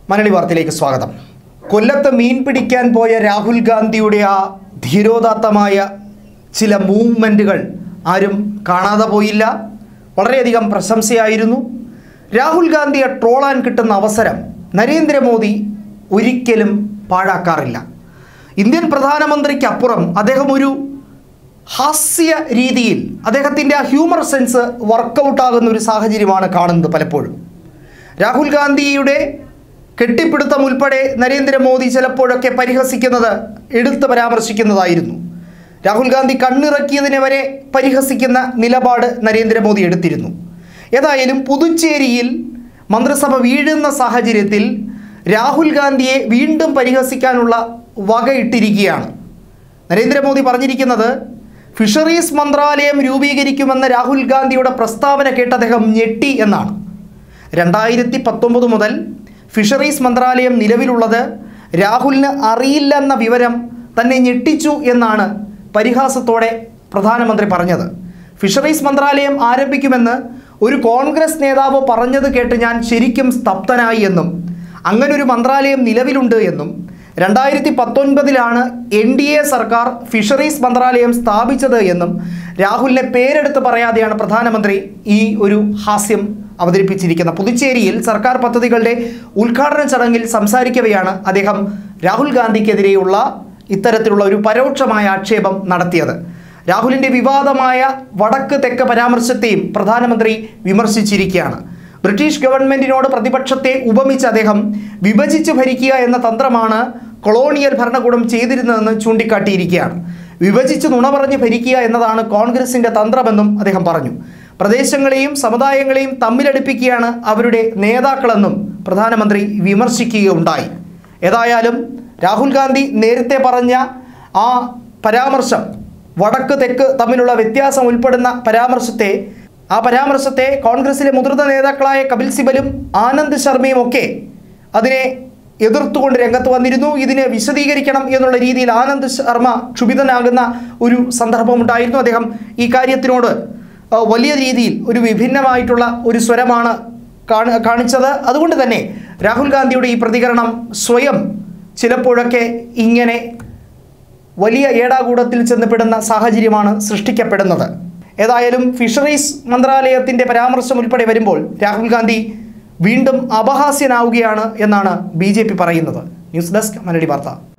മലയാളി വാർത്തയിലേക്ക് സ്വാഗതം കൊല്ലത്ത് മീൻ പിടിക്കാൻ പോയ രാഹുൽ ഗാന്ധിയുടെ ആ ധീരോദാത്തമായ ചില മൂവ്മെൻറ്റുകൾ ആരും കാണാതെ പോയില്ല വളരെയധികം പ്രശംസയായിരുന്നു രാഹുൽ ഗാന്ധിയെ ട്രോളാൻ കിട്ടുന്ന അവസരം നരേന്ദ്രമോദി ഒരിക്കലും പാഴാക്കാറില്ല ഇന്ത്യൻ പ്രധാനമന്ത്രിക്കപ്പുറം അദ്ദേഹം ഒരു ഹാസ്യ രീതിയിൽ അദ്ദേഹത്തിൻ്റെ ആ ഹ്യൂമർ സെൻസ് വർക്കൗട്ട് ആകുന്ന ഒരു സാഹചര്യമാണ് കാണുന്നത് പലപ്പോഴും രാഹുൽ ഗാന്ധിയുടെ കെട്ടിപ്പിടുത്തം ഉൾപ്പെടെ നരേന്ദ്രമോദി ചിലപ്പോഴൊക്കെ പരിഹസിക്കുന്നത് എടുത്ത് പരാമർശിക്കുന്നതായിരുന്നു രാഹുൽ ഗാന്ധി കണ്ണിറക്കിയതിനെ വരെ പരിഹസിക്കുന്ന നിലപാട് നരേന്ദ്രമോദി എടുത്തിരുന്നു ഏതായാലും പുതുച്ചേരിയിൽ മന്ത്രിസഭ വീഴുന്ന സാഹചര്യത്തിൽ രാഹുൽ ഗാന്ധിയെ വീണ്ടും പരിഹസിക്കാനുള്ള വകയിട്ടിരിക്കുകയാണ് നരേന്ദ്രമോദി പറഞ്ഞിരിക്കുന്നത് ഫിഷറീസ് മന്ത്രാലയം രൂപീകരിക്കുമെന്ന രാഹുൽ ഗാന്ധിയുടെ പ്രസ്താവന കേട്ട് അദ്ദേഹം ഞെട്ടി എന്നാണ് രണ്ടായിരത്തി പത്തൊമ്പത് മുതൽ ഫിഷറീസ് മന്ത്രാലയം നിലവിലുള്ളത് രാഹുലിന് അറിയില്ലെന്ന വിവരം തന്നെ ഞെട്ടിച്ചു എന്നാണ് പരിഹാസത്തോടെ പ്രധാനമന്ത്രി പറഞ്ഞത് ഫിഷറീസ് മന്ത്രാലയം ആരംഭിക്കുമെന്ന് ഒരു കോൺഗ്രസ് നേതാവ് പറഞ്ഞത് കേട്ട് ഞാൻ ശരിക്കും സ്തബ്ധനായി എന്നും അങ്ങനൊരു മന്ത്രാലയം നിലവിലുണ്ട് എന്നും രണ്ടായിരത്തി പത്തൊൻപതിലാണ് എൻ ഡി എ സർക്കാർ ഫിഷറീസ് മന്ത്രാലയം സ്ഥാപിച്ചത് എന്നും രാഹുലിനെ പേരെടുത്ത് പറയാതെയാണ് പ്രധാനമന്ത്രി ഈ ഒരു ഹാസ്യം അവതരിപ്പിച്ചിരിക്കുന്നത് പുതുച്ചേരിയിൽ സർക്കാർ പദ്ധതികളുടെ ഉദ്ഘാടന ചടങ്ങിൽ സംസാരിക്കവെയാണ് അദ്ദേഹം രാഹുൽ ഗാന്ധിക്കെതിരെയുള്ള ഇത്തരത്തിലുള്ള ഒരു പരോക്ഷമായ ആക്ഷേപം നടത്തിയത് രാഹുലിൻ്റെ വിവാദമായ വടക്ക് തെക്ക് പരാമർശത്തെയും പ്രധാനമന്ത്രി വിമർശിച്ചിരിക്കുകയാണ് ബ്രിട്ടീഷ് ഗവൺമെന്റിനോട് പ്രതിപക്ഷത്തെ ഉപമിച്ച് അദ്ദേഹം വിഭജിച്ച് ഭരിക്കുക എന്ന തന്ത്രമാണ് കൊളോണിയൽ ഭരണകൂടം ചെയ്തിരുന്നതെന്ന് ചൂണ്ടിക്കാട്ടിയിരിക്കുകയാണ് വിഭജിച്ച് നുണ പറഞ്ഞ് ഭരിക്കുക എന്നതാണ് കോൺഗ്രസിന്റെ തന്ത്രമെന്നും അദ്ദേഹം പറഞ്ഞു പ്രദേശങ്ങളെയും സമുദായങ്ങളെയും തമ്മിലടുപ്പിക്കുകയാണ് അവരുടെ നേതാക്കളെന്നും പ്രധാനമന്ത്രി വിമർശിക്കുകയുണ്ടായി ഏതായാലും രാഹുൽ ഗാന്ധി നേരത്തെ പറഞ്ഞ ആ പരാമർശം വടക്ക് തെക്ക് തമ്മിലുള്ള വ്യത്യാസം ഉൾപ്പെടുന്ന പരാമർശത്തെ ആ പരാമർശത്തെ കോൺഗ്രസിലെ മുതിർന്ന നേതാക്കളായ കപിൽ സിബലും ആനന്ദ് ശർമ്മയും ഒക്കെ അതിനെ എതിർത്തുകൊണ്ട് രംഗത്ത് വന്നിരുന്നു ഇതിനെ വിശദീകരിക്കണം എന്നുള്ള രീതിയിൽ ആനന്ദ് ശർമ്മ ക്ഷുഭിതനാകുന്ന ഒരു സന്ദർഭമുണ്ടായിരുന്നു അദ്ദേഹം ഈ കാര്യത്തിനോട് ആ, വലിയ രീതിയിൽ ഒരു വിഭിന്നമായിട്ടുള്ള ഒരു സ്വരമാണ് കാണി- കാണിച്ചത് അതുകൊണ്ട് തന്നെ രാഹുൽ ഗാന്ധിയുടെ ഈ പ്രതികരണം സ്വയം ചിലപ്പോഴൊക്കെ ഇങ്ങനെ വലിയ ഏടാകൂടത്തിൽ ചെന്നപ്പെടുന്ന സാഹചര്യമാണ് സൃഷ്ടിക്കപ്പെടുന്നത് ഏതായാലും ഫിഷറീസ് മന്ത്രാലയത്തിൻ്റെ പരാമർശം ഉൾപ്പെടെ വരുമ്പോൾ രാഹുൽ ഗാന്ധി വീണ്ടും അപഹാസ്യനാവുകയാണ് എന്നാണ് ബി പറയുന്നത് ന്യൂസ് ഡെസ്ക് മലയാളി വാർത്ത